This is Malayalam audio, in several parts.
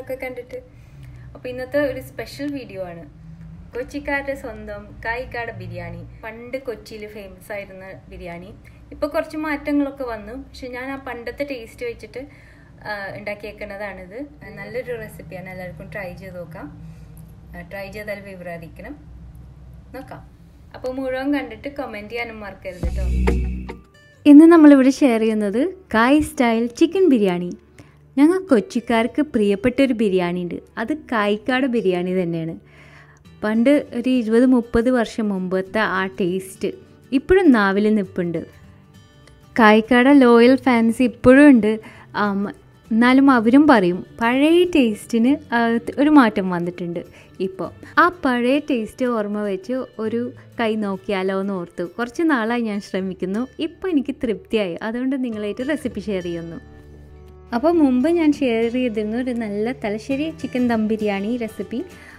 ചാനലൊക്കെ കണ്ടിട്ട് അപ്പോൾ ഇന്നത്തെ ഒരു സ്പെഷ്യൽ വീഡിയോ ആണ് കൊച്ചിക്കാരുടെ സ്വന്തം കായിക്കാട് ബിരിയാണി പണ്ട് കൊച്ചിയിൽ ഫേമസ് ആയിരുന്ന ബിരിയാണി ഇപ്പോൾ കുറച്ച് മാറ്റങ്ങളൊക്കെ വന്നു പക്ഷെ ഞാൻ ആ പണ്ടത്തെ ടേസ്റ്റ് വെച്ചിട്ട് ആ, ഉണ്ടാക്കിയേക്കുന്നതാണിത് നല്ലൊരു റെസിപ്പിയാണ് എല്ലാവർക്കും ട്രൈ ചെയ്ത് നോക്കാം ട്രൈ ചെയ്താൽ വിവരം അറിയിക്കണം നോക്കാം അപ്പോൾ മുഴുവൻ കണ്ടിട്ട് കമൻറ്റ് ചെയ്യാനും മറക്കരുത് കേട്ടോ ഇന്ന് നമ്മളിവിടെ ഷെയർ ചെയ്യുന്നത് കായ് സ്റ്റൈൽ ചിക്കൻ ബിരിയാണി ഞങ്ങൾ കൊച്ചിക്കാർക്ക് പ്രിയപ്പെട്ട ഒരു ബിരിയാണി ഉണ്ട് അത് കായ്ക്കാട് ബിരിയാണി തന്നെയാണ് പണ്ട് ഒരു ഇരുപത് മുപ്പത് വർഷം മുമ്പത്തെ ആ ടേസ്റ്റ് ഇപ്പോഴും നാവിൽ നിൽപ്പുണ്ട് കായ്ക്കാട ലോയൽ ഫാൻസ് ഇപ്പോഴും ഉണ്ട് ആം, എന്നാലും അവരും പറയും പഴയ ടേസ്റ്റിന് ആ, ഒരു മാറ്റം വന്നിട്ടുണ്ട് ഇപ്പോൾ ആ പഴയ ടേസ്റ്റ് ഓർമ്മ വെച്ച് ഒരു കൈ നോക്കിയാലോ എന്ന് ഓർത്തു കുറച്ച് നാളായി ഞാൻ ശ്രമിക്കുന്നു ഇപ്പോൾ എനിക്ക് തൃപ്തിയായി അതുകൊണ്ട് നിങ്ങളായിട്ട് റെസിപ്പി ഷെയർ ചെയ്യുന്നു അപ്പോൾ മുമ്പ് ഞാൻ ഷെയർ ചെയ്തിരുന്നു ഒരു നല്ല തലശ്ശേരി ചിക്കൻ ദം ബിരിയാണി റെസിപ്പി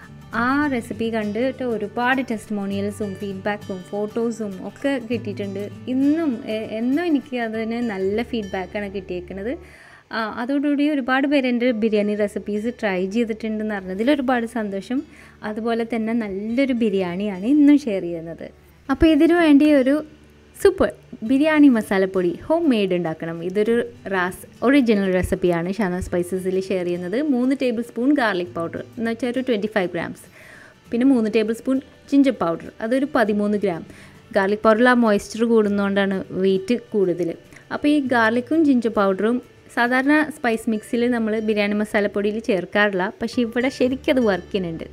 ആ റെസിപ്പി കണ്ടിട്ട് ഒരുപാട് ടെസ്റ്റിമോണിയൽസും ഫീഡ്ബാക്കും ഫോട്ടോസും ഒക്കെ കിട്ടിയിട്ടുണ്ട് ഇന്നും എ- എന്നും എനിക്ക് അതിന് നല്ല ഫീഡ്ബാക്കാണ് കിട്ടിയേക്കുന്നത് ആ, അതോടുകൂടി ഒരുപാട് പേര് എൻ്റെ ബിരിയാണി റെസിപ്പീസ് ട്രൈ ചെയ്തിട്ടുണ്ടെന്ന് അറിഞ്ഞതിൽ ഒരുപാട് സന്തോഷം അതുപോലെ തന്നെ നല്ലൊരു ബിരിയാണിയാണ് ഇന്നും ഷെയർ ചെയ്യുന്നത് അപ്പോൾ ഇതിനു വേണ്ടി ഒരു സൂപ്പർ ബിരിയാണി മസാലപ്പൊടി ഹോം മെയ്ഡ് ഉണ്ടാക്കണം ഇതൊരു റാസ് ഒറിജിനൽ റെസിപ്പിയാണ് ഷാന സ്പൈസസിൽ ഷെയർ ചെയ്യുന്നത് മൂന്ന് ടേബിൾ സ്പൂൺ ഗാർലിക് പൗഡർ എന്ന് വെച്ചാൽ ഒരു ട്വൻറ്റി ഫൈവ് ഗ്രാംസ് പിന്നെ മൂന്ന് ടേബിൾ സ്പൂൺ ജിഞ്ചർ പൗഡർ അതൊരു പതിമൂന്ന് ഗ്രാം ഗാർലിക് പൗഡറിൽ ആ മോയ്സ്ചർ കൂടുന്നതുകൊണ്ടാണ് വെയിറ്റ് കൂടുതൽ അപ്പോൾ ഈ ഗാർലിക്കും ജിഞ്ചർ പൗഡറും സാധാരണ സ്പൈസ് മിക്സിൽ നമ്മൾ ബിരിയാണി മസാലപ്പൊടിയിൽ ചേർക്കാറില്ല പക്ഷേ ഇവിടെ ശരിക്കും അത് വർക്ക് ചെയ്യുന്നുണ്ട്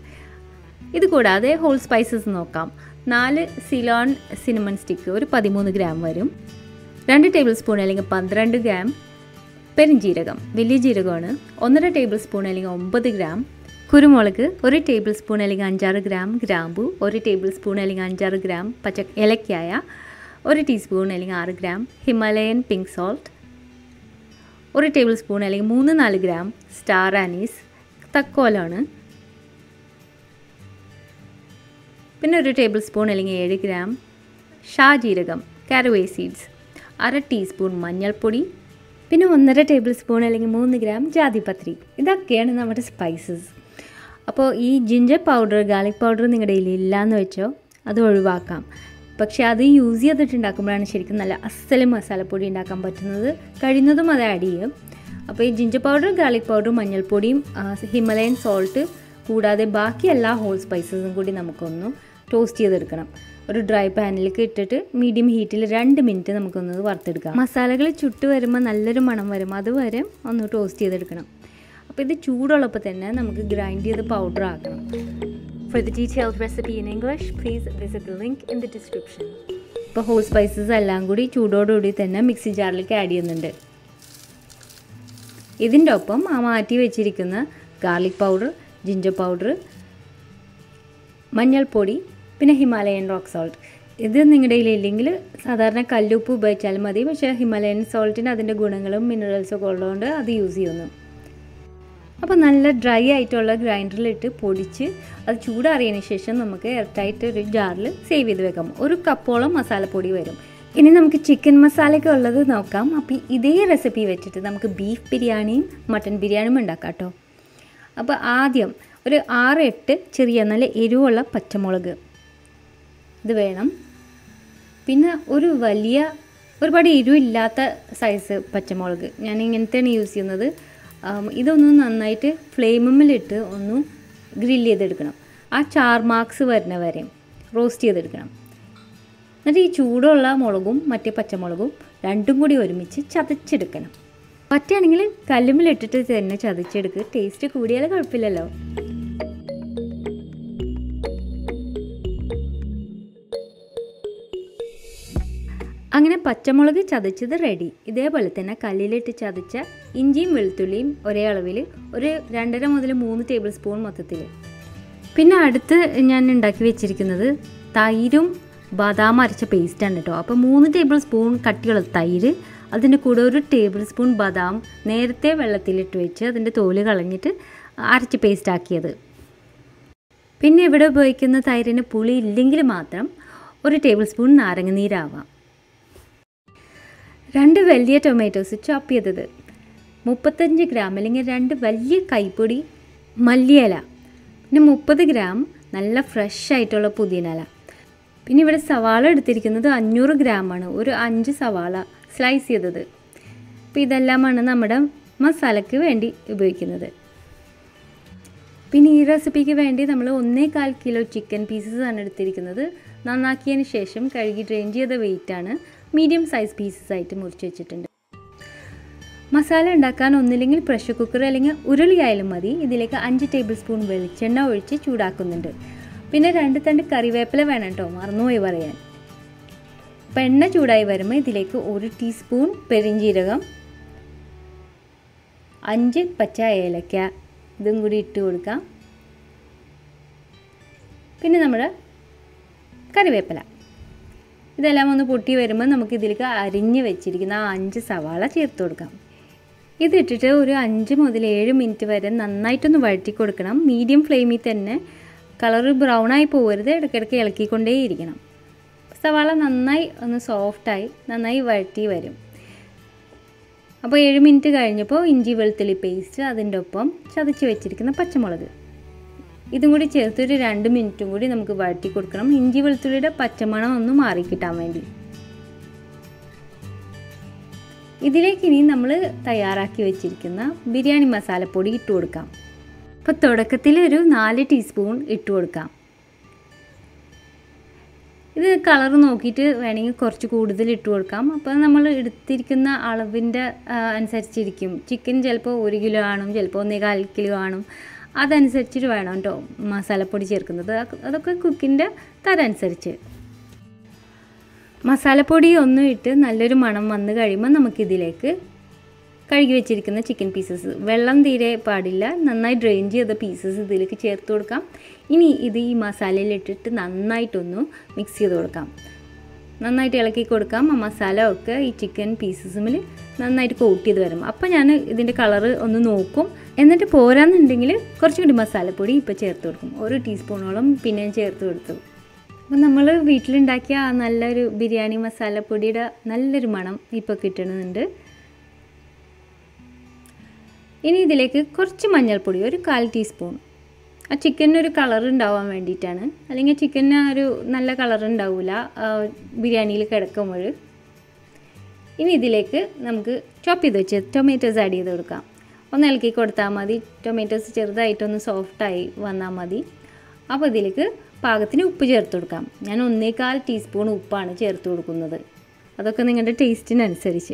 ഇത് കൂടാതെ ഹോൾ സ്പൈസസ് നോക്കാം നാല് സിലോൺ സിനമൺ സ്റ്റിക്ക് ഒരു പതിമൂന്ന് ഗ്രാം വരും രണ്ട് ടേബിൾ സ്പൂൺ അല്ലെങ്കിൽ പന്ത്രണ്ട് ഗ്രാം പെരുംജീരകം വലിയ ജീരകമാണ് ഒന്നര ടേബിൾ സ്പൂൺ അല്ലെങ്കിൽ ഒമ്പത് ഗ്രാം കുരുമുളക് ഒരു ടേബിൾ സ്പൂൺ അല്ലെങ്കിൽ അഞ്ചാറ് ഗ്രാം ഗ്രാമ്പു ഒരു ടേബിൾ സ്പൂൺ അല്ലെങ്കിൽ അഞ്ചാറ് ഗ്രാം പച്ച ഏലക്കായ ഒരു ടീസ്പൂൺ അല്ലെങ്കിൽ ആറ് ഗ്രാം ഹിമാലയൻ പിങ്ക് സോൾട്ട് ഒരു ടേബിൾ സ്പൂൺ അല്ലെങ്കിൽ മൂന്ന് നാല് ഗ്രാം സ്റ്റാർ ആനീസ് തക്കോലാണ് പിന്നെ ഒരു ടേബിൾ സ്പൂൺ അല്ലെങ്കിൽ ഏഴ് ഗ്രാം ഷാജീരകം കാരവേ സീഡ്സ് അര ടീസ്പൂൺ മഞ്ഞൾപ്പൊടി പിന്നെ ഒന്നര ടേബിൾ സ്പൂൺ അല്ലെങ്കിൽ മൂന്ന് ഗ്രാം ജാതിപത്രി ഇതൊക്കെയാണ് നമ്മുടെ സ്പൈസസ് അപ്പോൾ ഈ ജിഞ്ചർ പൗഡർ ഗാർലിക് പൗഡർ നിങ്ങളുടെ കയ്യിൽ ഇല്ലയെന്ന് വെച്ചോ അത് ഒഴിവാക്കാം പക്ഷേ അത് യൂസ് ചെയ്തിട്ടുണ്ടാക്കുമ്പോഴാണ് ശരിക്കും നല്ല അസല് മസാലപ്പൊടി ഉണ്ടാക്കാൻ പറ്റുന്നത് കഴിയുന്നതും അത് ആഡ് ചെയ്യും അപ്പോൾ ഈ ജിഞ്ചർ പൗഡർ ഗാർലിക് പൗഡർ മഞ്ഞൾപ്പൊടിയും ആ, ഹിമാലയൻ സോൾട്ട് കൂടാതെ ബാക്കി എല്ലാ ഹോൾ സ്പൈസസും കൂടി നമുക്കൊന്ന് ടോസ്റ്റ് ചെയ്തെടുക്കണം ഒരു ഡ്രൈ പാനിലേക്ക് ഇട്ടിട്ട് മീഡിയം ഹീറ്റിൽ രണ്ട് മിനിറ്റ് നമുക്കൊന്ന് വറുത്തെടുക്കാം മസാലകൾ ചുട്ട് വരുമ്പോൾ നല്ലൊരു മണം വരും അതുവരെ ഒന്ന് ടോസ്റ്റ് ചെയ്തെടുക്കണം അപ്പോൾ ഇത് ചൂടുള്ളപ്പോൾ തന്നെ നമുക്ക് ഗ്രൈൻഡ് ചെയ്ത് പൗഡർ ആക്കണം For the detailed recipe in English, please visit the link in the description. ഇപ്പോൾ ഹോൾ സ്പൈസസ് എല്ലാം കൂടി ചൂടോടുകൂടി തന്നെ മിക്സി ജാറിലേക്ക് ആഡ് ചെയ്യുന്നുണ്ട് ഇതിൻ്റെ ഒപ്പം ആ മാറ്റി വെച്ചിരിക്കുന്ന ഗാർലിക് പൗഡർ ജിഞ്ചർ പൗഡർ മഞ്ഞൾപ്പൊടി പിന്നെ ഹിമാലയൻ റോക്ക് സോൾട്ട് ഇത് നിങ്ങളുടെ കയ്യിലില്ലെങ്കിൽ സാധാരണ കല്ലുപ്പ് ഉപയോഗിച്ചാലും മതി പക്ഷേ ഹിമാലയൻ സോൾട്ടിന് അതിൻ്റെ ഗുണങ്ങളും മിനറൽസും ഒക്കെ ഉള്ളതുകൊണ്ട് അത് യൂസ് ചെയ്യുന്നു അപ്പോൾ നല്ല ഡ്രൈ ആയിട്ടുള്ള ഗ്രൈൻഡറിലിട്ട് പൊടിച്ച് അത് ചൂടാറിയതിന് ശേഷം നമുക്ക് എയർടൈറ്റ് ഒരു ജാറിൽ സേവ് ചെയ്ത് വെക്കാം ഒരു കപ്പോളം മസാലപ്പൊടി വരും ഇനി നമുക്ക് ചിക്കൻ മസാലയൊക്കെ ഉള്ളത് നോക്കാം അപ്പോൾ ഇതേ റെസിപ്പി വെച്ചിട്ട് നമുക്ക് ബീഫ് ബിരിയാണിയും മട്ടൻ ബിരിയാണിയും ഉണ്ടാക്കാം കേട്ടോ അപ്പോൾ ആദ്യം ഒരു ആറ് എട്ട് ചെറിയ നല്ല എരിവുള്ള പച്ചമുളക് ഇത് വേണം പിന്നെ ഒരു വലിയ ഒരുപാട് എരിവില്ലാത്ത സൈസ് പച്ചമുളക് ഞാൻ ഇങ്ങനത്തെയാണ് യൂസ് ചെയ്യുന്നത് ആം, ഇതൊന്ന് നന്നായിട്ട് ഫ്ലെയിമിലിട്ട് ഒന്ന് ഗ്രില്ല് ചെയ്തെടുക്കണം ആ ചാർ മാർക്സ് വരുന്ന വരെ റോസ്റ്റ് ചെയ്തെടുക്കണം എന്നിട്ട് ഈ ചൂടുള്ള മുളകും മറ്റേ പച്ചമുളകും രണ്ടും കൂടി ഒരുമിച്ച് ചതച്ചെടുക്കണം പറ്റുകയാണെങ്കിൽ കല്ലുമ്മിലിട്ടിട്ട് തന്നെ ചതച്ചെടുക്കുക ടേസ്റ്റ് കൂടിയാൽ കുഴപ്പമില്ലല്ലോ അങ്ങനെ പച്ചമുളക് ചതച്ചത് റെഡി ഇതേപോലെ തന്നെ കല്ലിലിട്ട് ചതച്ച ഇഞ്ചിയും വെളുത്തുള്ളിയും ഒരേ അളവിൽ ഒരു രണ്ടര മുതൽ മൂന്ന് ടേബിൾ സ്പൂൺ മൊത്തത്തിൽ പിന്നെ അടുത്ത് ഞാൻ ഉണ്ടാക്കി വെച്ചിരിക്കുന്നത് തൈരും ബദാം അരച്ച പേസ്റ്റാണ് കേട്ടോ അപ്പോൾ മൂന്ന് ടേബിൾ സ്പൂൺ കട്ടിയുള്ള തൈര് അതിൻ്റെ കൂടെ ഒരു ടേബിൾ സ്പൂൺ ബദാം നേരത്തെ വെള്ളത്തിലിട്ട് വെച്ച് അതിൻ്റെ തോല് കളഞ്ഞിട്ട് അരച്ച് പേസ്റ്റ് ആക്കിയത് പിന്നെ ഇവിടെ ഉപയോഗിക്കുന്ന തൈരിന് പുളി ഇല്ലെങ്കിൽ മാത്രം ഒരു ടേബിൾ സ്പൂൺ നാരങ്ങ നീരാവാം രണ്ട് വലിയ ടൊമാറ്റോസ് ചോപ്പ് ചെയ്തത് മുപ്പത്തഞ്ച് ഗ്രാം അല്ലെങ്കിൽ രണ്ട് വലിയ കൈപ്പൊടി മല്ലിയില പിന്നെ മുപ്പത് ഗ്രാം നല്ല ഫ്രഷ് ആയിട്ടുള്ള പുതിനയില പിന്നെ ഇവിടെ സവാള എടുത്തിരിക്കുന്നത് അഞ്ഞൂറ് ഗ്രാമാണ് ഒരു അഞ്ച് സവാള സ്ലൈസ് ചെയ്തത് അപ്പോൾ ഇതെല്ലാമാണ് നമ്മുടെ മസാലയ്ക്ക് വേണ്ടി ഉപയോഗിക്കുന്നത് പിന്നെ ഈ റെസിപ്പിക്ക് വേണ്ടി നമ്മൾ ഒന്നേകാൽ കിലോ ചിക്കൻ പീസസ് ആണ് എടുത്തിരിക്കുന്നത് നന്നാക്കിയതിന് ശേഷം കഴുകി ഡ്രെയിൻ ചെയ്ത വെയിറ്റാണ് മീഡിയം സൈസ് പീസസ് ആയിട്ട് മുറിച്ച് വെച്ചിട്ടുണ്ട് മസാല ഉണ്ടാക്കാൻ ഒന്നില്ലെങ്കിൽ പ്രഷർ കുക്കർ അല്ലെങ്കിൽ ഉരുളിയായാലും മതി ഇതിലേക്ക് അഞ്ച് ടേബിൾ സ്പൂൺ വെളിച്ചെണ്ണ ഒഴിച്ച് ചൂടാക്കുന്നുണ്ട് പിന്നെ രണ്ട് തണ്ട് കറിവേപ്പില വേണം കേട്ടോ മറന്നുപോയി പറയാൻ അപ്പം എണ്ണ ചൂടായി വരുമ്പോൾ ഇതിലേക്ക് ഒരു ടീസ്പൂൺ പെരിഞ്ജീരകം അഞ്ച് പച്ച ഏലക്ക ഇതും കൂടി ഇട്ട് കൊടുക്കാം പിന്നെ നമ്മുടെ കറിവേപ്പില ഇതെല്ലാം ഒന്ന് പൊട്ടി വരുമ്പോൾ നമുക്ക് ഇതിലേക്ക് അരിഞ്ഞ് വെച്ചിരിക്കുന്ന ആ അഞ്ച് സവാള ചേർത്ത് കൊടുക്കാം ഇതിട്ടിട്ട് ഒരു അഞ്ച് മുതൽ ഏഴ് മിനിറ്റ് വരെ നന്നായിട്ടൊന്ന് വഴറ്റി കൊടുക്കണം മീഡിയം ഫ്ലെയിമിൽ തന്നെ കളർ ബ്രൗൺ ആയി പോകരുത് ഇടയ്ക്കിടയ്ക്ക് ഇളക്കിക്കൊണ്ടേയിരിക്കണം സവാള നന്നായി ഒന്ന് സോഫ്റ്റായി നന്നായി വഴറ്റി വരും അപ്പോൾ ഏഴ് മിനിറ്റ് കഴിഞ്ഞപ്പോൾ ഇഞ്ചി വെളുത്തുള്ളി പേസ്റ്റ് അതിൻ്റെ ഒപ്പം ചതച്ച് വെച്ചിരിക്കുന്ന പച്ചമുളക് ഇതും കൂടി ചേർത്ത് ഒരു രണ്ട് മിനിറ്റും കൂടി നമുക്ക് വഴറ്റി കൊടുക്കണം ഇഞ്ചി വെളുത്തുള്ളിയുടെ പച്ചമണം ഒന്ന് മാറിക്കിട്ടാൻ വേണ്ടി ഇതിലേക്ക് ഇനി നമ്മൾ തയ്യാറാക്കി വെച്ചിരിക്കുന്ന ബിരിയാണി മസാലപ്പൊടി ഇട്ട് കൊടുക്കാം അപ്പോൾ തുടക്കത്തിൽ ഒരു നാല് ടീസ്പൂൺ ഇട്ട് കൊടുക്കാം ഇത് കളർ നോക്കിയിട്ട് വേണമെങ്കിൽ കുറച്ച് കൂടുതൽ ഇട്ട് കൊടുക്കാം അപ്പോൾ നമ്മൾ എടുത്തിരിക്കുന്ന അളവിൻ്റെ അനുസരിച്ചിരിക്കും ചിക്കൻ ചിലപ്പോൾ ഒരു കിലോ കാണും ചിലപ്പോൾ ഒന്നേകാൽ കിലോ കാണും അതനുസരിച്ചിട്ട് വേണം കേട്ടോ മസാലപ്പൊടി ചേർക്കുന്നത് അതൊക്കെ കുക്കിൻ്റെ തരം അനുസരിച്ച് മസാലപ്പൊടി ഒന്നും ഇട്ട് നല്ലൊരു മണം വന്ന് കഴിയുമ്പോൾ നമുക്കിതിലേക്ക് കഴുകി വെച്ചിരിക്കുന്ന ചിക്കൻ പീസസ് വെള്ളം തീരെ പാടില്ല നന്നായി ഡ്രെയിൻ ചെയ്ത പീസസ് ഇതിലേക്ക് ചേർത്ത് കൊടുക്കാം ഇനി ഇത് ഈ മസാലയിൽ ഇട്ടിട്ട് നന്നായിട്ടൊന്ന് മിക്സ് ചെയ്ത് കൊടുക്കാം നന്നായിട്ട് ഇളക്കി കൊടുക്കാം ആ മസാല ഒക്കെ ഈ ചിക്കൻ പീസസുമിൽ നന്നായിട്ട് കോട്ട് ചെയ്ത് വരും അപ്പോൾ ഞാൻ ഇതിൻ്റെ കളറ് ഒന്ന് നോക്കും എന്നിട്ട് പോരാന്നുണ്ടെങ്കിൽ കുറച്ചും കൂടി മസാലപ്പൊടി ഇപ്പോൾ ചേർത്ത് കൊടുക്കും ഒരു ടീസ്പൂണോളം പിന്നെയും ചേർത്ത് കൊടുത്തു അപ്പോൾ നമ്മൾ വീട്ടിലുണ്ടാക്കിയ ആ നല്ലൊരു ബിരിയാണി മസാലപ്പൊടിയുടെ നല്ലൊരു മണം ഇപ്പോൾ കിട്ടുന്നുണ്ട് ഇനി ഇതിലേക്ക് കുറച്ച് മഞ്ഞൾപ്പൊടി ഒരു കാൽ ടീസ്പൂൺ ആ ചിക്കന് ഒരു കളർ ഉണ്ടാവാൻ വേണ്ടിയിട്ടാണ് അല്ലെങ്കിൽ ചിക്കന് ഒരു നല്ല കളർ ഉണ്ടാവില്ല ബിരിയാണിയിൽ കിടക്കുമ്പോൾ ഇനി ഇതിലേക്ക് നമുക്ക് ചോപ്പ് ചെയ്ത് വെച്ച് ടൊമാറ്റോസ് ആഡ് ചെയ്ത് കൊടുക്കാം ഒന്ന് ഇളക്കി കൊടുത്താൽ മതി ടൊമാറ്റോസ് ചെറുതായിട്ടൊന്ന് സോഫ്റ്റായി വന്നാൽ മതി അപ്പോൾ ഇതിലേക്ക് പാകത്തിന് ഉപ്പ് ചേർത്ത് കൊടുക്കാം ഞാൻ ഒന്നേകാൽ ടീസ്പൂൺ ഉപ്പാണ് ചേർത്ത് കൊടുക്കുന്നത് അതൊക്കെ നിങ്ങളുടെ ടേസ്റ്റിനനുസരിച്ച്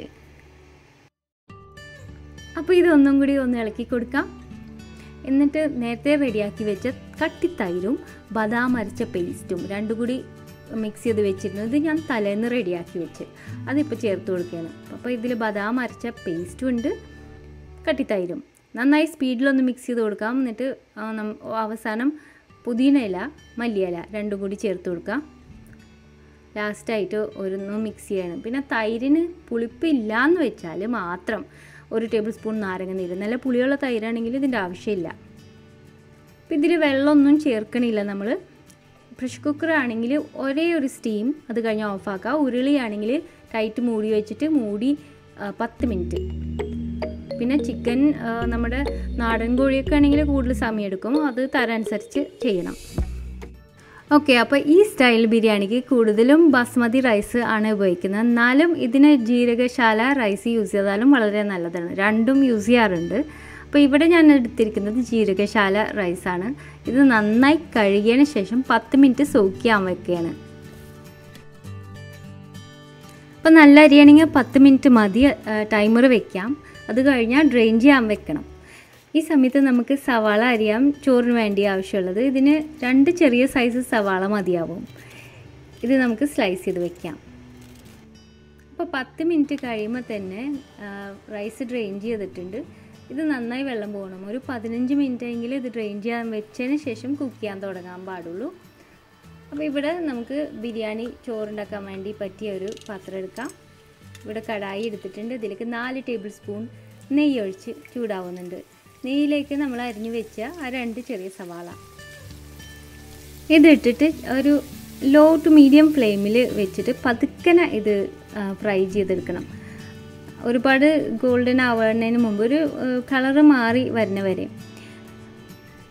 അപ്പോൾ ഇതൊന്നും കൂടി ഒന്ന് ഇളക്കി കൊടുക്കാം എന്നിട്ട് നേരത്തെ റെഡിയാക്കി വെച്ച കട്ടിത്തൈരും ബദാം അരച്ച പേസ്റ്റും രണ്ടും കൂടി മിക്സ് ചെയ്ത് വെച്ചിരുന്നത് ഞാൻ തലേന്ന് റെഡിയാക്കി വെച്ച് അതിപ്പോൾ ചേർത്ത് കൊടുക്കുകയാണ് അപ്പോൾ ഇതിൽ ബദാം അരച്ച പേസ്റ്റും ഉണ്ട് കട്ടിത്തൈരും നന്നായി സ്പീഡിലൊന്ന് മിക്സ് ചെയ്ത് കൊടുക്കാം എന്നിട്ട് അവസാനം പുതിന ഇല മല്ലിയില രണ്ടും കൂടി ചേർത്ത് കൊടുക്കാം ലാസ്റ്റായിട്ട് ഒന്ന് മിക്സ് ചെയ്യണം പിന്നെ തൈരിന് പുളിപ്പില്ല എന്ന് വെച്ചാൽ മാത്രം ഒരു ടേബിൾ സ്പൂൺ നാരങ്ങ നീര് നല്ല പുളിയുള്ള തൈരാണെങ്കിൽ ഇതിൻ്റെ ആവശ്യമില്ല അപ്പം ഇതിൽ വെള്ളമൊന്നും ചേർക്കണില്ല നമ്മൾ പ്രഷർ കുക്കർ ആണെങ്കിൽ ഒരേ ഒരു സ്റ്റീം അത് കഴിഞ്ഞ് ഓഫാക്കുക ഉരുളിയാണെങ്കിൽ ടൈറ്റ് മൂടി വെച്ചിട്ട് മൂടി പത്ത് മിനിറ്റ് പിന്നെ ചിക്കൻ നമ്മുടെ നാടൻ കോഴിയൊക്കെ ആണെങ്കിൽ കൂടുതൽ സമയം എടുക്കും അത് തരനുസരിച്ച് ചെയ്യണം ഓക്കെ അപ്പോൾ ഈ സ്റ്റൈൽ ബിരിയാണിക്ക് കൂടുതലും ബാസ്മതി റൈസ് ആണ് ഉപയോഗിക്കുന്നത് എന്നാലും ഇതിന് ജീരകശാല റൈസ് യൂസ് ചെയ്താലും വളരെ നല്ലതാണ് രണ്ടും യൂസ് ചെയ്യാറുണ്ട് അപ്പോൾ ഇവിടെ ഞാൻ എടുത്തിരിക്കുന്നത് ജീരകശാല റൈസാണ് ഇത് നന്നായി കഴുകിയതിന് ശേഷം പത്ത് മിനിറ്റ് സോക്ക് ചെയ്യാൻ വെക്കുകയാണ് അപ്പോൾ നല്ല അരിയാണെങ്കിൽ പത്ത് മിനിറ്റ് മതി ടൈമർ വെക്കാം അത് കഴിഞ്ഞാൽ ഡ്രെയിൻ ചെയ്യാൻ വെക്കണം ഈ സമയത്ത് നമുക്ക് സവാള അരിയാം ചോറിന് വേണ്ടി ആവശ്യമുള്ളത് ഇതിന് രണ്ട് ചെറിയ സൈസ് സവാള മതിയാവും ഇത് നമുക്ക് സ്ലൈസ് ചെയ്ത് വെക്കാം അപ്പോൾ പത്ത് മിനിറ്റ് കഴിയുമ്പോൾ തന്നെ റൈസ് ഡ്രെയിൻ ചെയ്തിട്ടുണ്ട് ഇത് നന്നായി വെള്ളം പോകണം ഒരു പതിനഞ്ച് മിനിറ്റ് എങ്കിലും ഇത് ഡ്രെയിൻ ചെയ്യാൻ വെച്ചതിന് ശേഷം കുക്ക് ചെയ്യാൻ തുടങ്ങാൻ പാടുള്ളൂ അപ്പോൾ ഇവിടെ നമുക്ക് ബിരിയാണി ചോറുണ്ടാക്കാൻ വേണ്ടി പറ്റിയ ഒരു പാത്രം എടുക്കാം ഇവിടെ കടായി എടുത്തിട്ടുണ്ട് ഇതിലേക്ക് നാല് ടേബിൾ സ്പൂൺ നെയ്യ് ഒഴിച്ച് ചൂടാവുന്നുണ്ട് നെയ്യിലേക്ക് നമ്മൾ അരിഞ്ഞു വെച്ച ആ രണ്ട് ചെറിയ സവാള ഇതിട്ടിട്ട് ഒരു ലോ ടു മീഡിയം ഫ്ലെയിമിൽ വെച്ചിട്ട് പതുക്കനെ ഇത് ഫ്രൈ ചെയ്തെടുക്കണം ഒരുപാട് ഗോൾഡൻ ആവുന്നതിന് മുമ്പ് ഒരു കളറ് മാറി വരുന്ന വരെ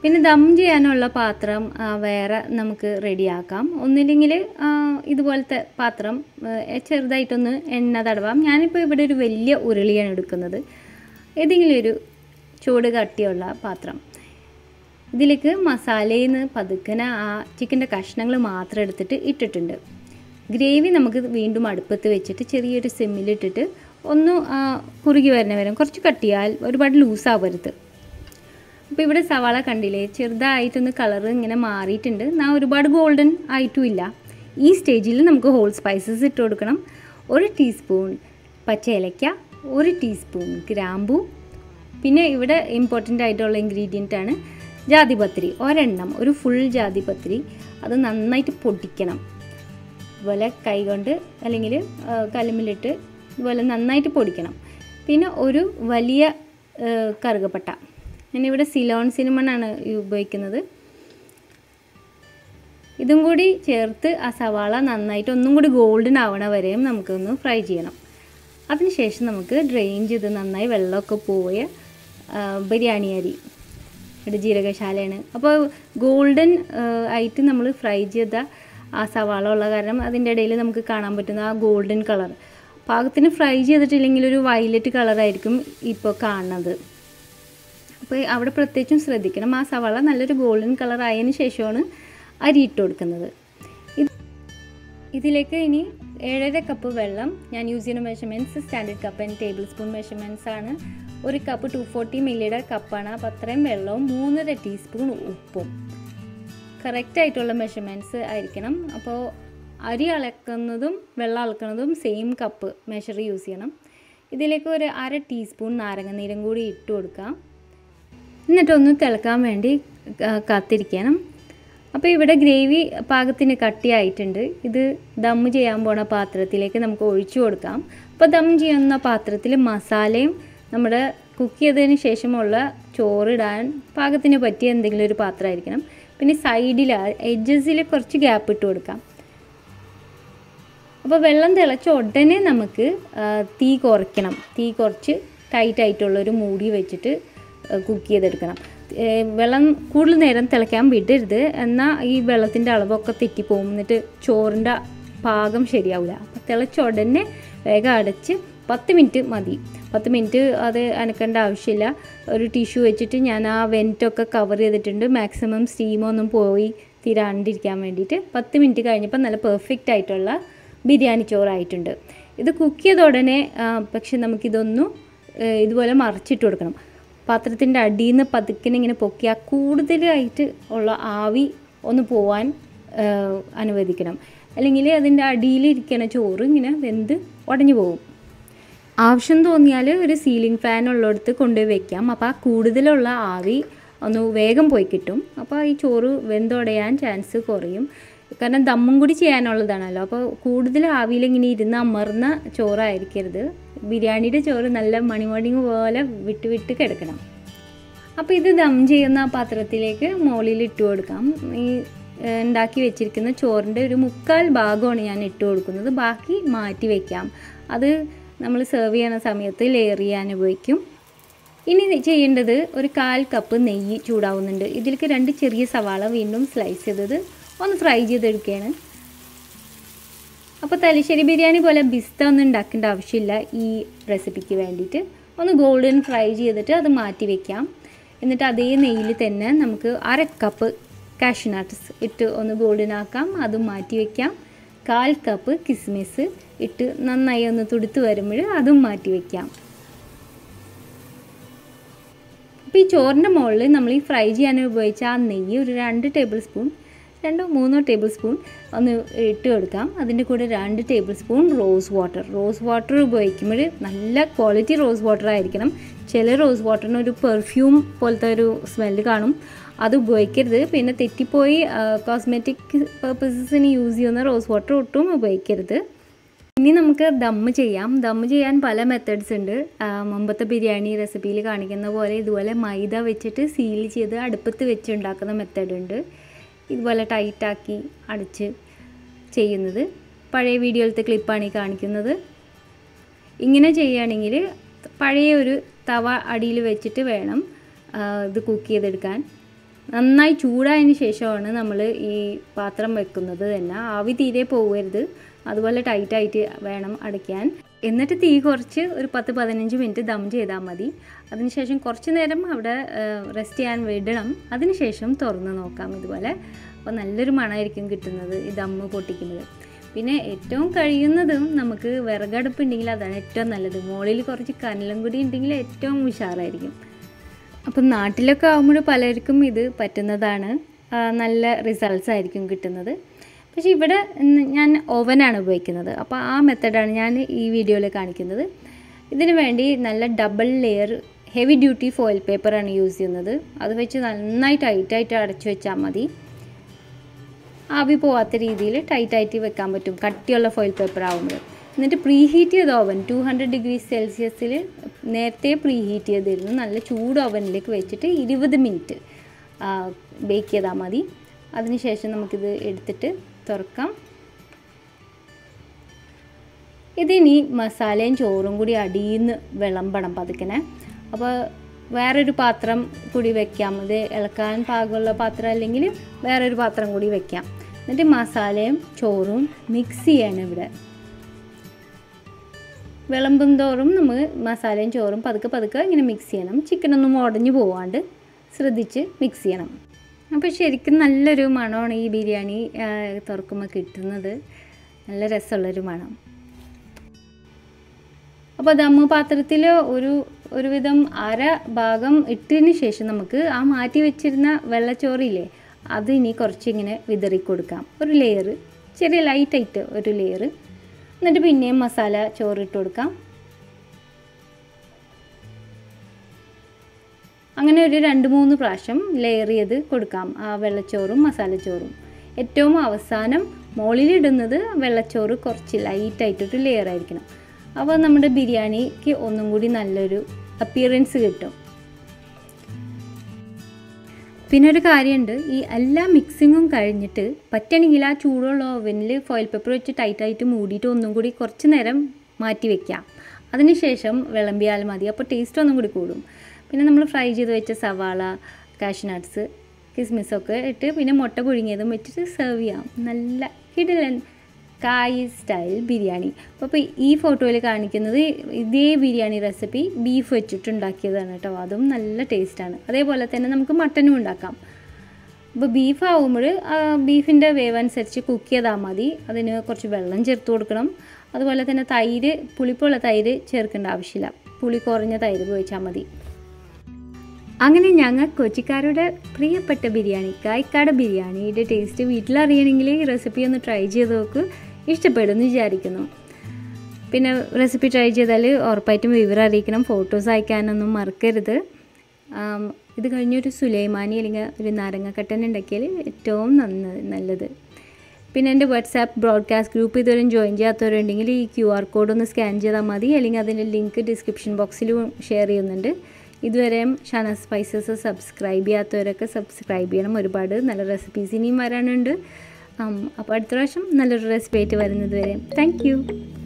പിന്നെ ദം ചെയ്യാനുള്ള പാത്രം ആ, വേറെ നമുക്ക് റെഡിയാക്കാം ഒന്നില്ലെങ്കിൽ ഇതുപോലത്തെ പാത്രം ആ, ചെറുതായിട്ടൊന്ന് എണ്ണ തടവാം ഞാനിപ്പോൾ ഇവിടെ ഒരു വലിയ ഉരുളിയാണ് എടുക്കുന്നത് ഏതെങ്കിലും ഒരു ചൂട് കട്ടിയുള്ള പാത്രം ഇതിലേക്ക് മസാലയിൽ നിന്ന് പതുക്കനെ ആ ചിക്കൻ്റെ കഷ്ണങ്ങൾ മാത്രം എടുത്തിട്ട് ഇട്ടിട്ടുണ്ട് ഗ്രേവി നമുക്ക് വീണ്ടും അടുപ്പത്ത് വെച്ചിട്ട് ചെറിയൊരു സിമ്മിലിട്ടിട്ട് ഒന്ന് ആ, കുറുകി വരുന്ന വരെ കുറച്ച് കട്ടിയാൽ ഒരുപാട് ലൂസാവരുത് അപ്പോൾ ഇവിടെ സവാള കണ്ടില്ലേ ചെറുതായിട്ടൊന്ന് കളർ ഇങ്ങനെ മാറിയിട്ടുണ്ട് എന്നാൽ ഒരുപാട് ഗോൾഡൻ ആയിട്ടുമില്ല ഈ സ്റ്റേജിൽ നമുക്ക് ഹോൾ സ്പൈസസ് ഇട്ട് കൊടുക്കണം ഒരു ടീസ്പൂൺ പച്ച ഏലക്ക ഒരു ടീസ്പൂൺ ഗ്രാമ്പൂ പിന്നെ ഇവിടെ ഇമ്പോർട്ടൻ്റ് ആയിട്ടുള്ള ഇൻഗ്രീഡിയൻ്റ് ആണ് ജാതിപത്രി ഒരെണ്ണം ഒരു ഫുൾ ജാതിപത്രി അത് നന്നായിട്ട് പൊടിക്കണം ഇതുപോലെ കൈകൊണ്ട് അല്ലെങ്കിൽ കല്ലുമ്മിലിട്ട് ഇതുപോലെ നന്നായിട്ട് പൊടിക്കണം പിന്നെ ഒരു വലിയ ആ, കറുകപ്പട്ട ഞാനിവിടെ സിലോൺ സിനിമണാണ് ഉപയോഗിക്കുന്നത് ഇതും കൂടി ചേർത്ത് ആ സവാള നന്നായിട്ട് ഒന്നും കൂടി ഗോൾഡൻ ആവണ വരെയും നമുക്കൊന്ന് ഫ്രൈ ചെയ്യണം അതിനുശേഷം നമുക്ക് ഡ്രെയിൻ ചെയ്ത് നന്നായി വെള്ളമൊക്കെ പോയ ആ, ബിരിയാണി അരി ഇവിടെ ജീരകശാലയാണ് അപ്പോൾ ഗോൾഡൻ ആയിട്ട് നമ്മൾ ഫ്രൈ ചെയ്ത ആ സവാള ഉള്ള കാരണം അതിൻ്റെ ഇടയിൽ നമുക്ക് കാണാൻ പറ്റുന്ന ആ ഗോൾഡൻ കളർ പാകത്തിന് ഫ്രൈ ചെയ്തിട്ടില്ലെങ്കിൽ ഒരു വയലറ്റ് കളറായിരിക്കും ഇപ്പോൾ കാണുന്നത് അപ്പോൾ അവിടെ പ്രത്യേകിച്ചും ശ്രദ്ധിക്കണം ആ സവാള നല്ലൊരു ഗോൾഡൻ കളർ ആയതിനു ശേഷമാണ് അരി ഇട്ട് കൊടുക്കുന്നത് ഇത് ഇതിലേക്ക് ഇനി ഏഴര കപ്പ് വെള്ളം ഞാൻ യൂസ് ചെയ്യുന്ന measurements standard cup and table spoon measurements ആണ് ഒരു കപ്പ് ടു ഫോർട്ടി മില്ലിയുടെ കപ്പാണ് അപ്പോൾ അത്രയും വെള്ളവും മൂന്നര ടീസ്പൂൺ ഉപ്പും കറക്റ്റ് ആയിട്ടുള്ള മെഷർമെൻറ്റ്സ് ആയിരിക്കണം അപ്പോൾ അരി അളക്കുന്നതും വെള്ളം അളക്കുന്നതും സെയിം കപ്പ് മെഷർ യൂസ് ചെയ്യണം ഇതിലേക്ക് ഒരു അര ടീസ്പൂൺ നാരങ്ങനീരും കൂടി ഇട്ട് കൊടുക്കാം എന്നിട്ടൊന്ന് തിളക്കാൻ വേണ്ടി ക- കാത്തിരിക്കണം അപ്പോൾ ഇവിടെ ഗ്രേവി പാകത്തിന് കട്ടിയായിട്ടുണ്ട് ഇത് ദം ചെയ്യാൻ പോണ പാത്രത്തിലേക്ക് നമുക്ക് ഒഴിച്ചു കൊടുക്കാം അപ്പോൾ ദം ചെയ്യുന്ന പാത്രത്തിൽ മസാലയും നമ്മുടെ കുക്ക് ചെയ്തതിന് ശേഷമുള്ള ചോറിടാൻ പാകത്തിന് പറ്റിയ എന്തെങ്കിലും ഒരു പാത്രമായിരിക്കണം പിന്നെ സൈഡിൽ എഡ്ജസിൽ കുറച്ച് ഗ്യാപ്പ് ഇട്ട് കൊടുക്കാം അപ്പോൾ വെള്ളം തിളച്ച ഉടനെ നമുക്ക് ആ, തീ കുറയ്ക്കണം തീ കുറച്ച് ടൈറ്റ് ആയിട്ടുള്ളൊരു മൂടി വെച്ചിട്ട് കുക്ക് ചെയ്തെടുക്കണം ഏ, വെള്ളം കൂടുതൽ നേരം തിളയ്ക്കാൻ വിടരുത് എന്നാൽ ഈ വെള്ളത്തിൻ്റെ അളവൊക്കെ തെറ്റിപ്പോകും എന്നിട്ട് ചോറിൻ്റെ പാകം ശരിയാവില്ല അപ്പോൾ തിളച്ച ഉടനെ വേഗം അടച്ച് പത്ത് മിനിറ്റ് മതി പത്ത് മിനിറ്റ് അത് അനക്കേണ്ട ആവശ്യമില്ല ഒരു ടിഷ്യൂ വെച്ചിട്ട് ഞാൻ ആ വെൻറ്റൊക്കെ കവർ ചെയ്തിട്ടുണ്ട് മാക്സിമം സ്റ്റീമൊന്നും പോയി തീരാണ്ടിരിക്കാൻ വേണ്ടിയിട്ട് പത്ത് മിനിറ്റ് കഴിഞ്ഞപ്പോൾ നല്ല പെർഫെക്റ്റ് ആയിട്ടുള്ള ബിരിയാണി ചോറായിട്ടുണ്ട് ഇത് കുക്ക് ചെയ്ത ഉടനെ ആ, പക്ഷെ നമുക്കിതൊന്നും ഏ, ഇതുപോലെ മറിച്ചിട്ട് കൊടുക്കണം പാത്രത്തിൻ്റെ അടിയിൽ നിന്ന് പതുക്കിനെ ഇങ്ങനെ പൊക്കിയാൽ കൂടുതലായിട്ട് ഉള്ള ആവി ഒന്ന് പോവാൻ ആ, അനുവദിക്കണം അല്ലെങ്കിൽ അതിൻ്റെ അടിയിലിരിക്കണ ചോറ് ഇങ്ങനെ വെന്ത് ഉടഞ്ഞു പോകും ആവശ്യം തോന്നിയാൽ ഒരു സീലിംഗ് ഫാൻ ഉള്ളിടത്ത് കൊണ്ടുപോയി വെക്കാം അപ്പോൾ ആ കൂടുതലുള്ള ആവി ഒന്ന് വേഗം പോയി കിട്ടും അപ്പോൾ ഈ ചോറ് വെന്തുടയാൻ ചാൻസ് കുറയും കാരണം ദമ്മും കൂടി ചെയ്യാനുള്ളതാണല്ലോ അപ്പോൾ കൂടുതൽ ആവിയിൽ ഇങ്ങനെ ഇരുന്ന് അമർന്ന ചോറായിരിക്കരുത് ബിരിയാണിയുടെ ചോറ് നല്ല മണിമണി പോലെ വിട്ട് വിട്ട് കിടക്കണം അപ്പോൾ ഇത് ദം ചെയ്യുന്ന ആ പാത്രത്തിലേക്ക് മുകളിൽ ഇട്ട് കൊടുക്കാം ഈ ഏഹ്, ഉണ്ടാക്കി വെച്ചിരിക്കുന്ന ചോറിൻ്റെ ഒരു മുക്കാൽ ഭാഗമാണ് ഞാൻ ഇട്ട് കൊടുക്കുന്നത് ബാക്കി മാറ്റി വയ്ക്കാം അത് നമ്മൾ സെർവ് ചെയ്യുന്ന സമയത്ത് ലെയർ ചെയ്യാൻ ഉപയോഗിക്കും ഇനി ചെയ്യേണ്ടത് ഒരു കാൽ കപ്പ് നെയ്യ് ചൂടാവുന്നുണ്ട് ഇതിലേക്ക് രണ്ട് ചെറിയ സവാള വീണ്ടും സ്ലൈസ് ചെയ്തത് ഒന്ന് ഫ്രൈ ചെയ്തെടുക്കുകയാണ് അപ്പോൾ തലശ്ശേരി ബിരിയാണി പോലെ ബിസ്ത ഒന്നും ഉണ്ടാക്കേണ്ട ആവശ്യമില്ല ഈ റെസിപ്പിക്ക് വേണ്ടിയിട്ട് ഒന്ന് ഗോൾഡൻ ഫ്രൈ ചെയ്തിട്ട് അത് മാറ്റി വെക്കാം എന്നിട്ട് അതേ നെയ്യിൽ തന്നെ നമുക്ക് അര കപ്പ് കാഷ്യൂനട്ട്സ് ഇട്ട് ഒന്ന് ഗോൾഡൻ ആക്കാം അതും മാറ്റി വെക്കാം കാൽ കപ്പ് കിസ്മിസ് ഇട്ട് നന്നായി ഒന്ന് തുടുത്ത് വരുമ്പോൾ അതും മാറ്റി വെക്കാം അപ്പോൾ ഈ ചോറിൻ്റെ മുകളിൽ നമ്മൾ ഈ ഫ്രൈ ചെയ്യാൻ ഉപയോഗിച്ച ആ നെയ്യ് ഒരു രണ്ട് ടേബിൾ സ്പൂൺ രണ്ടോ മൂന്നോ ടേബിൾ സ്പൂൺ ഒന്ന് ഇട്ട് കൊടുക്കാം അതിൻ്റെ കൂടെ രണ്ട് table spoon rose water rose water ഉപയോഗിക്കുമ്പോൾ നല്ല ക്വാളിറ്റി റോസ് വാട്ടർ ആയിരിക്കണം ചില റോസ് വാട്ടറിന് ഒരു പെർഫ്യൂം പോലത്തെ ഒരു സ്മെല്ല് കാണും അത് ഉപയോഗിക്കരുത് പിന്നെ തെറ്റിപ്പോയി കോസ്മെറ്റിക് പർപ്പസസിന് യൂസ് ചെയ്യുന്ന റോസ് വാട്ടർ ഒട്ടും ഉപയോഗിക്കരുത് ഇനി നമുക്ക് ദമ്മ് ചെയ്യാം ദമ്മ് ചെയ്യാൻ പല മെത്തേഡ്സ് ഉണ്ട് ആ, മുമ്പത്തെ ബിരിയാണി റെസിപ്പിയിൽ കാണിക്കുന്ന പോലെ ഇതുപോലെ മൈദ വെച്ചിട്ട് സീൽ ചെയ്ത് അടുപ്പത്ത് വെച്ച് ഉണ്ടാക്കുന്ന മെത്തേഡ് ഉണ്ട് ഇതുപോലെ ടൈറ്റാക്കി അടച്ച് ചെയ്യുന്നത് പഴയ വീഡിയോയിലത്തെ ക്ലിപ്പാണ് ഈ കാണിക്കുന്നത് ഇങ്ങനെ ചെയ്യുകയാണെങ്കിൽ പഴയ ഒരു തവ അടിയിൽ വെച്ചിട്ട് വേണം ആ, ഇത് കുക്ക് ചെയ്തെടുക്കാൻ നന്നായി ചൂടായതിന് ശേഷമാണ് നമ്മൾ ഈ പാത്രം വെക്കുന്നത് തന്നെ ആവി തീരെ പോകരുത് അതുപോലെ ടൈറ്റായിട്ട് വേണം അടയ്ക്കാൻ എന്നിട്ട് തീ കുറച്ച് ഒരു പത്ത് പതിനഞ്ച് മിനിറ്റ് ദം ചെയ്താൽ മതി അതിനുശേഷം കുറച്ച് നേരം അവിടെ റെസ്റ്റ് ചെയ്യാൻ വിടണം അതിനുശേഷം തുറന്ന് നോക്കാം ഇതുപോലെ അപ്പോൾ നല്ലൊരു മണമായിരിക്കും കിട്ടുന്നത് ഈ ദമ്മ് പൊട്ടിക്കുന്നത് പിന്നെ ഏറ്റവും കഴിയുന്നതും നമുക്ക് വിറകടുപ്പ് ഉണ്ടെങ്കിൽ അതാണ് ഏറ്റവും നല്ലത് മുകളിൽ കുറച്ച് കനലും കൂടി ഉണ്ടെങ്കിൽ ഏറ്റവും ഉഷാറായിരിക്കും അപ്പം നാട്ടിലൊക്കെ ആകുമ്പോൾ പലർക്കും ഇത് പറ്റുന്നതാണ് ആ, നല്ല റിസൾട്ട്സ് ആയിരിക്കും കിട്ടുന്നത് പക്ഷേ ഇവിടെ ഇന്ന് ഞാൻ ഓവനാണ് ഉപയോഗിക്കുന്നത് അപ്പോൾ ആ മെത്തഡാണ് ഞാൻ ഈ വീഡിയോയിൽ കാണിക്കുന്നത് ഇതിന് വേണ്ടി നല്ല double layer heavy duty foil പേപ്പറാണ് യൂസ് ചെയ്യുന്നത് അത് വെച്ച് നന്നായി ടൈറ്റായിട്ട് അടച്ചു വെച്ചാൽ മതി ആവി പോവാത്ത രീതിയിൽ ടൈറ്റായിട്ട് വെക്കാൻ പറ്റും കട്ടിയുള്ള ഫോയിൽ പേപ്പർ ആകുമ്പോൾ എന്നിട്ട് പ്രീ ഹീറ്റ് ചെയ്ത ഓവൻ ടു ഹൺഡ്രഡ് ഡിഗ്രി സെൽഷ്യസിൽ നേരത്തെ പ്രീ ഹീറ്റ് ചെയ്തിരുന്നു നല്ല ചൂട് ഓവനിലേക്ക് വെച്ചിട്ട് ഇരുപത് മിനിറ്റ് ബേക്ക് ചെയ്താൽ മതി അതിനുശേഷം നമുക്കിത് എടുത്തിട്ട് തുറക്കാം ഇതിനി മസാലയും ചോറും കൂടി അടിയിൽ നിന്ന് വിളമ്പണം പതുക്കനെ അപ്പോൾ വേറൊരു പാത്രം കൂടി വെക്കാം ഇത് ഇളക്കാൻ പാകമുള്ള പാത്രം അല്ലെങ്കിൽ വേറൊരു പാത്രം കൂടി വെക്കാം എന്നിട്ട് മസാലയും ചോറും മിക്സ് ചെയ്യാണ് ഇവിടെ വിളമ്പും തോറും നമ്മൾ മസാലയും ചോറും പതുക്കെ പതുക്കെ ഇങ്ങനെ മിക്സ് ചെയ്യണം ചിക്കനൊന്നും ഉടഞ്ഞു പോവാണ്ട് ശ്രദ്ധിച്ച് മിക്സ് ചെയ്യണം അപ്പോൾ ശരിക്കും നല്ലൊരു മണമാണ് ഈ ബിരിയാണി ആ, തുറക്കുമ്പോൾ കിട്ടുന്നത് നല്ല രസമുള്ളൊരു മണം അപ്പോൾ ദമ്മ് പാത്രത്തിൽ ഒരു ഒരുവിധം അര ഭാഗം ഇട്ടതിന് ശേഷം നമുക്ക് ആ മാറ്റി വെച്ചിരുന്ന വെള്ളച്ചോറില്ലേ അത് ഇനി കുറച്ചിങ്ങനെ വിതറി കൊടുക്കാം ഒരു ലെയർ ചെറിയ ലൈറ്റായിട്ട് ഒരു ലെയർ എന്നിട്ട് പിന്നെയും മസാല ചോറിട്ട് കൊടുക്കാം അങ്ങനെ ഒരു രണ്ട് മൂന്ന് പ്രാവശ്യം ലെയർ ചെയ്ത് കൊടുക്കാം ആ വെള്ളച്ചോറും മസാലച്ചോറും ഏറ്റവും അവസാനം മുകളിലിടുന്നത് വെള്ളച്ചോറ് കുറച്ച് ലൈറ്റായിട്ടൊരു ലെയർ ആയിരിക്കണം അപ്പോൾ നമ്മുടെ ബിരിയാണിക്ക് ഒന്നും കൂടി നല്ലൊരു അപ്പിയറൻസ് കിട്ടും പിന്നെ ഒരു കാര്യമുണ്ട് ഈ എല്ലാ മിക്സിങ്ങും കഴിഞ്ഞിട്ട് പറ്റണമെങ്കിൽ ആ ചൂടുള്ള ഓവനിൽ ഫോയിൽ പേപ്പർ വെച്ച് ടൈറ്റായിട്ട് മൂടിയിട്ട് ഒന്നും കൂടി കുറച്ച് നേരം മാറ്റി വെക്കാം അതിനുശേഷം വിളമ്പിയാൽ മതി അപ്പോൾ ടേസ്റ്റ് ഒന്നും കൂടി കൂടും പിന്നെ നമ്മൾ ഫ്രൈ ചെയ്ത് വെച്ച സവാള കാഷ്നട്ട്സ് കിസ്മിസൊക്കെ ഇട്ട് പിന്നെ മുട്ട പുഴുങ്ങിയതും വെച്ചിട്ട് സെർവ് ചെയ്യാം നല്ല കിടലൻ കായ് സ്റ്റൈൽ ബിരിയാണി അപ്പോൾ ഈ ഫോട്ടോയിൽ കാണിക്കുന്നത് ഇതേ ബിരിയാണി റെസിപ്പി ബീഫ് വെച്ചിട്ടുണ്ടാക്കിയതാണ് കേട്ടോ അതും നല്ല ടേസ്റ്റാണ് അതേപോലെ തന്നെ നമുക്ക് മട്ടനും ഉണ്ടാക്കാം അപ്പോൾ ബീഫ് ആവുമ്പോൾ ബീഫിൻ്റെ വേവ് അനുസരിച്ച് കുക്ക് ചെയ്താൽ മതി അതിന് കുറച്ച് വെള്ളം ചേർത്ത് കൊടുക്കണം അതുപോലെ തന്നെ തൈര് പുളിപ്പുള്ള തൈര് ചേർക്കേണ്ട ആവശ്യമില്ല പുളി കുറഞ്ഞ തൈര് ഉപയോഗിച്ചാൽ മതി അങ്ങനെ ഞങ്ങൾ കൊച്ചിക്കാരുടെ പ്രിയപ്പെട്ട ബിരിയാണി കായ്ക്കാട് ബിരിയാണിയുടെ ടേസ്റ്റ് വീട്ടിലറിയണമെങ്കിൽ ഈ റെസിപ്പി ഒന്ന് ട്രൈ ചെയ്ത് നോക്ക് ഇഷ്ടപ്പെടുമെന്ന് വിചാരിക്കുന്നു പിന്നെ റെസിപ്പി ട്രൈ ചെയ്താൽ ഉറപ്പായിട്ടും വിവരം അറിയിക്കണം ഫോട്ടോസ് അയക്കാനൊന്നും മറക്കരുത് ആം, ഇത് കഴിഞ്ഞൊരു സുലൈമാനി അല്ലെങ്കിൽ ഒരു നാരങ്ങക്കട്ടൻ ഉണ്ടാക്കിയാൽ ഏറ്റവും നന്ന നല്ലത് പിന്നെ എൻ്റെ വാട്സാപ്പ് ബ്രോഡ്കാസ്റ്റ് ഗ്രൂപ്പ് ഇതുവരെ ജോയിൻ ചെയ്യാത്തവരുണ്ടെങ്കിൽ ഈ ക്യു ആർ കോഡ് ഒന്ന് സ്കാൻ ചെയ്താൽ മതി അല്ലെങ്കിൽ അതിൻ്റെ ലിങ്ക് ഡിസ്ക്രിപ്ഷൻ ബോക്സിലും ഷെയർ ചെയ്യുന്നുണ്ട് ഇതുവരെയും ഷാന സ്പൈസസ് സബ്സ്ക്രൈബ് ചെയ്യാത്തവരൊക്കെ സബ്സ്ക്രൈബ് ചെയ്യണം ഒരുപാട് നല്ല റെസിപ്പീസ് ഇനിയും വരാനുണ്ട് അപ്പോൾ അടുത്ത പ്രാവശ്യം നല്ലൊരു റെസിപ്പി ആയിട്ട് വരുന്നത് വരെ താങ്ക് യു